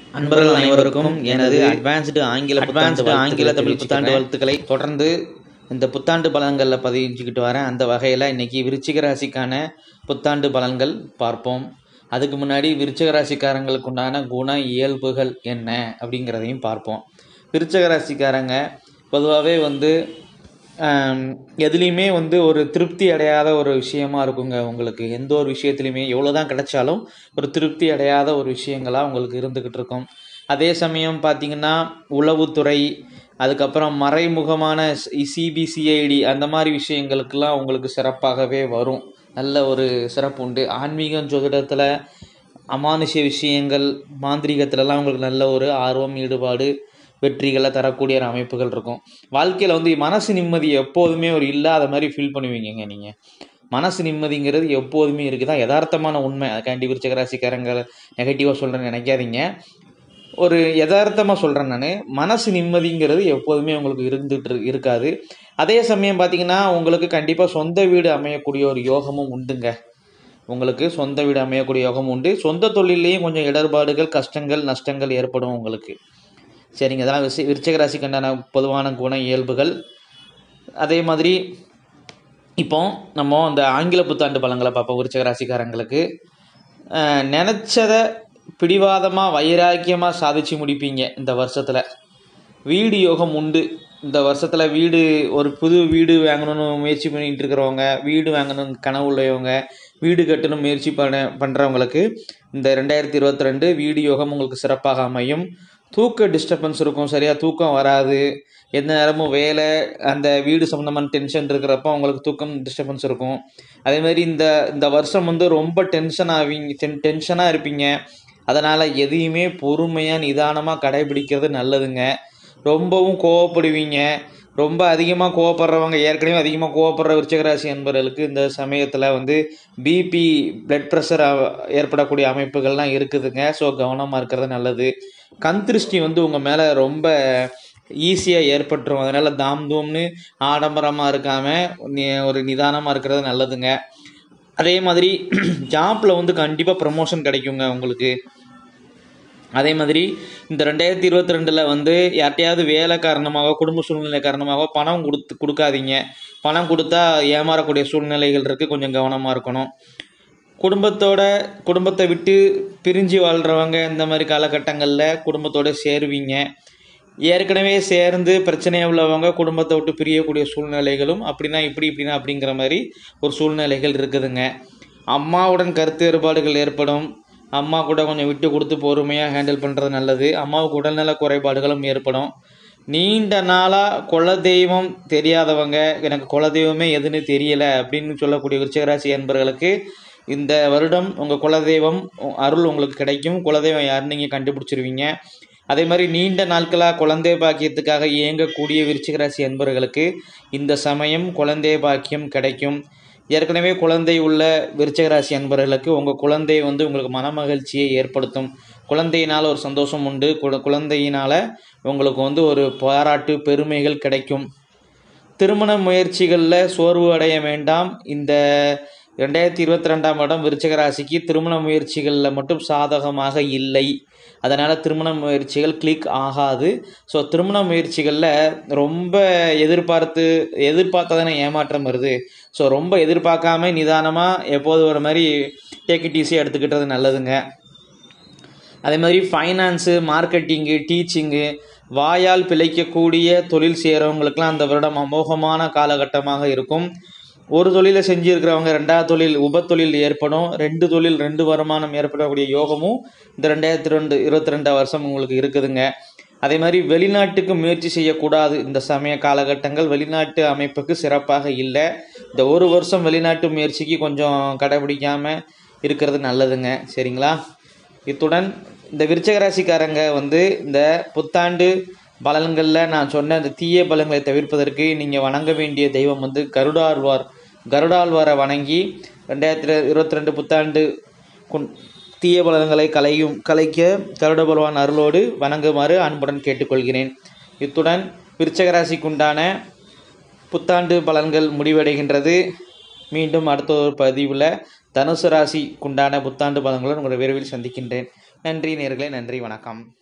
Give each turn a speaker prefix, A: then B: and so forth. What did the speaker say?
A: அன்பர்கள் அனைவருக்கும் எனது அட்வான்ஸ்டு ஆங்கில அட்வான்ஸ்டு ஆங்கில தமிழ் புத்தாண்டு வாழ்த்துக்களை தொடர்ந்து இந்த புத்தாண்டு பலன்களில் பதிஞ்சுக்கிட்டு வரேன் அந்த வகையில் இன்னைக்கு விருச்சிக ராசிக்கான புத்தாண்டு பலன்கள் பார்ப்போம் அதுக்கு முன்னாடி விருச்சிக ராசிக்காரங்களுக்கு உண்டான குண இயல்புகள் என்ன அப்படிங்கிறதையும் பார்ப்போம் விருச்சிக ராசிக்காரங்க பொதுவாகவே வந்து ஆம், எதுலேயுமே வந்து ஒரு திருப்தி அடையாத ஒரு விஷயமா இருக்குங்க உங்களுக்கு எந்த ஒரு விஷயத்துலையுமே எவ்வளோ தான் கிடைச்சாலும் ஒரு திருப்தி அடையாத ஒரு விஷயங்களாக உங்களுக்கு இருந்துக்கிட்டு இருக்கும் அதே சமயம் பார்த்தீங்கன்னா உளவுத்துறை அதுக்கப்புறம் மறைமுகமான சிபிசிஐடி அந்த மாதிரி விஷயங்களுக்கெல்லாம் உங்களுக்கு சிறப்பாகவே வரும் நல்ல ஒரு சிறப்பு உண்டு ஆன்மீகம் ஜோதிடத்தில் அமானுஷ்ய விஷயங்கள் மாந்திரீகத்துலலாம் உங்களுக்கு நல்ல ஒரு ஆர்வம் ஈடுபாடு வெற்றிகளை தரக்கூடிய ஒரு அமைப்புகள் இருக்கும் வாழ்க்கையில் வந்து மனசு நிம்மதி எப்போதுமே ஒரு இல்லாத மாதிரி ஃபீல் பண்ணுவீங்கங்க நீங்கள் மனசு நிம்மதிங்கிறது எப்போதுமே இருக்குது தான் யதார்த்தமான உண்மை அதுக்காண்டி விருச்சக ராசிக்காரங்க நெகட்டிவாக சொல்கிறேன்னு நினைக்காதீங்க ஒரு யதார்த்தமாக சொல்கிறேன் நான் மனசு நிம்மதிங்கிறது எப்போதுமே உங்களுக்கு இருந்துட்டு இரு- இருக்காது அதே சமயம் பார்த்தீங்கன்னா உங்களுக்கு கண்டிப்பாக சொந்த வீடு அமையக்கூடிய ஒரு யோகமும் உண்டுங்க உங்களுக்கு சொந்த வீடு அமையக்கூடிய யோகம் உண்டு சொந்த தொழிலையும் கொஞ்சம் இடர்பாடுகள் கஷ்டங்கள் நஷ்டங்கள் ஏற்படும் உங்களுக்கு சரிங்க இதெல்லாம் விசி விருச்சிக ராசிக்குண்டான பொதுவான குண இயல்புகள் அதே மாதிரி இப்போ நம்ம அந்த ஆங்கில புத்தாண்டு பழங்களை பார்ப்போம் விருச்சிக ராசிக்காரங்களுக்கு அஹ், நினைச்சத பிடிவாதமாக வைராக்கியமாக சாதிச்சு முடிப்பீங்க இந்த வருஷத்தில் வீடு யோகம் உண்டு இந்த வருஷத்தில் வீடு ஒரு புது வீடு வாங்கணும்னு முயற்சி பண்ணிட்டு இருக்கிறவங்க வீடு வாங்கணும் கனவு உள்ளவங்க வீடு கட்டணும் முயற்சி பண்ண பண்ணுறவங்களுக்கு இந்த ரெண்டாயிரத்தி இருபத்தி ரெண்டு வீடு யோகம் உங்களுக்கு சிறப்பாக அமையும் தூக்க டிஸ்டர்பன்ஸ் இருக்கும் சரியாக தூக்கம் வராது எந்த நேரமும் வேலை அந்த வீடு சம்மந்தமான டென்ஷன் இருக்கிறப்ப உங்களுக்கு தூக்கம் டிஸ்டர்பன்ஸ் இருக்கும் அதே மாதிரி இந்த இந்த வருஷம் வந்து ரொம்ப டென்ஷன் ஆவீங்க டென் டென்ஷனாக இருப்பீங்க அதனால் எதையுமே பொறுமையாக நிதானமாக கடைபிடிக்கிறது நல்லதுங்க ரொம்பவும் கோவப்படுவீங்க ரொம்ப அதிகமாக கோவப்படுறவங்க ஏற்கனவே அதிகமாக கோவப்படுற விருச்சிகராசி என்பவர்களுக்கு இந்த சமயத்தில் வந்து பிபி பிளட் ப்ரெஷர் ஏற்படக்கூடிய அமைப்புகள்லாம் இருக்குதுங்க ஸோ கவனமாக இருக்கிறது நல்லது கண் திருஷ்டி வந்து உங்கள் மேலே ரொம்ப ஈஸியாக ஏற்பட்டுரும் அதனால் தாம் தூம்னு ஆடம்பரமாக இருக்காமல் ஒரு நிதானமாக இருக்கிறது நல்லதுங்க அதே மாதிரி ஜாப்பில் வந்து கண்டிப்பாக ப்ரமோஷன் கிடைக்குங்க உங்களுக்கு அதே மாதிரி இந்த ரெண்டாயிரத்தி இருபத்தி ரெண்டில் வந்து யார்ட்டையாவது வேலை காரணமாக குடும்ப சூழ்நிலை காரணமாக பணம் கொடுத்து கொடுக்காதீங்க பணம் கொடுத்தா ஏமாறக்கூடிய சூழ்நிலைகள் இருக்குது கொஞ்சம் கவனமாக இருக்கணும் குடும்பத்தோட குடும்பத்தை விட்டு பிரிஞ்சு வாழ்கிறவங்க இந்த மாதிரி காலகட்டங்களில் குடும்பத்தோட சேருவீங்க ஏற்கனவே சேர்ந்து பிரச்சனையாக உள்ளவங்க குடும்பத்தை விட்டு பிரியக்கூடிய சூழ்நிலைகளும் அப்படின்னா இப்படி இப்படின்னா அப்படிங்கிற மாதிரி ஒரு சூழ்நிலைகள் இருக்குதுங்க அம்மாவுடன் கருத்து வேறுபாடுகள் ஏற்படும் அம்மா கூட கொஞ்சம் விட்டு கொடுத்து பொறுமையாக ஹேண்டில் பண்ணுறது நல்லது அம்மாவுக்கு உடல்நல குறைபாடுகளும் ஏற்படும் நீண்ட நாளாக குலதெய்வம் தெரியாதவங்க எனக்கு குலதெய்வமே எதுன்னு தெரியலை அப்படின்னு சொல்லக்கூடிய விருச்சிகராசி என்பவர்களுக்கு இந்த வருடம் உங்கள் குலதெய்வம் உ- அருள் உங்களுக்கு கிடைக்கும் குலதெய்வம் யாருன்னு நீங்கள் கண்டுபிடிச்சிருவீங்க அதே மாதிரி நீண்ட நாட்களாக குழந்தை பாக்கியத்துக்காக இயங்கக்கூடிய விருச்சிகராசி என்பவர்களுக்கு இந்த சமயம் குழந்தை பாக்கியம் கிடைக்கும் ஏற்கனவே குழந்தை உள்ள விருச்சிகராசி அன்பர்களுக்கு உங்கள் குழந்தை வந்து உங்களுக்கு மனமகிழ்ச்சியை ஏற்படுத்தும் குழந்தையினால் ஒரு சந்தோஷம் உண்டு குழ- குழந்தையினால் உங்களுக்கு வந்து ஒரு பாராட்டு பெருமைகள் கிடைக்கும் திருமண முயற்சிகளில் சோர்வு அடைய வேண்டாம் இந்த ரெண்டாயிரத்தி இருபத்தி ரெண்டாம் வருடம் விருச்சிக ராசிக்கு திருமண முயற்சிகளில் மட்டும் சாதகமாக இல்லை அதனால் திருமண முயற்சிகள் கிளிக் ஆகாது ஸோ திருமண முயற்சிகளில் ரொம்ப எதிர்பார்த்து எதிர்பார்த்ததானே ஏமாற்றம் வருது ஸோ ரொம்ப எதிர்பார்க்காம நிதானமாக எப்போது ஒரு மாதிரி டேக் இட் ஈஸியாக எடுத்துக்கிட்டது நல்லதுங்க அதே மாதிரி ஃபைனான்ஸு மார்க்கெட்டிங்கு டீச்சிங்கு வாயால் பிழைக்கக்கூடிய தொழில் செய்கிறவங்களுக்குலாம் அந்த வருடம் அமோகமான காலகட்டமாக இருக்கும் ஒரு தொழிலை செஞ்சுருக்கிறவங்க ரெண்டாவது தொழில் உப தொழில் ஏற்படும் ரெண்டு தொழில் ரெண்டு வருமானம் ஏற்படக்கூடிய யோகமும் இந்த ரெண்டாயிரத்தி ரெண்டு இருபத்தி ரெண்டாம் வருஷம் உங்களுக்கு இருக்குதுங்க அதே மாதிரி வெளிநாட்டுக்கு முயற்சி செய்யக்கூடாது இந்த சமய காலகட்டங்கள் வெளிநாட்டு அமைப்புக்கு சிறப்பாக இல்லை இந்த ஒரு வருஷம் வெளிநாட்டு முயற்சிக்கு கொஞ்சம் கடைபிடிக்காமல் இருக்கிறது நல்லதுங்க சரிங்களா இத்துடன் இந்த விருச்சக ராசிக்காரங்க வந்து இந்த புத்தாண்டு பலன்களில் நான் சொன்ன இந்த தீய பலன்களை தவிர்ப்பதற்கு நீங்கள் வணங்க வேண்டிய தெய்வம் வந்து கருடாழ்வார் கருடாழ்வாரை வணங்கி ரெண்டாயிரத்தி இருபத்தி ரெண்டு புத்தாண்டு குன்- தீய பலன்களை கலையும் கலைக்க கருட பகவான் அருளோடு வணங்குமாறு அன்புடன் கேட்டுக்கொள்கிறேன் இத்துடன் விருச்சக ராசிக்குண்டான புத்தாண்டு பலன்கள் முடிவடைகின்றது மீண்டும் அடுத்த ஒரு பதிவில் தனுசு ராசிக்குண்டான புத்தாண்டு பலன்களுடன் உங்களை விரைவில் சந்திக்கின்றேன் நன்றி நேர்களே நன்றி வணக்கம்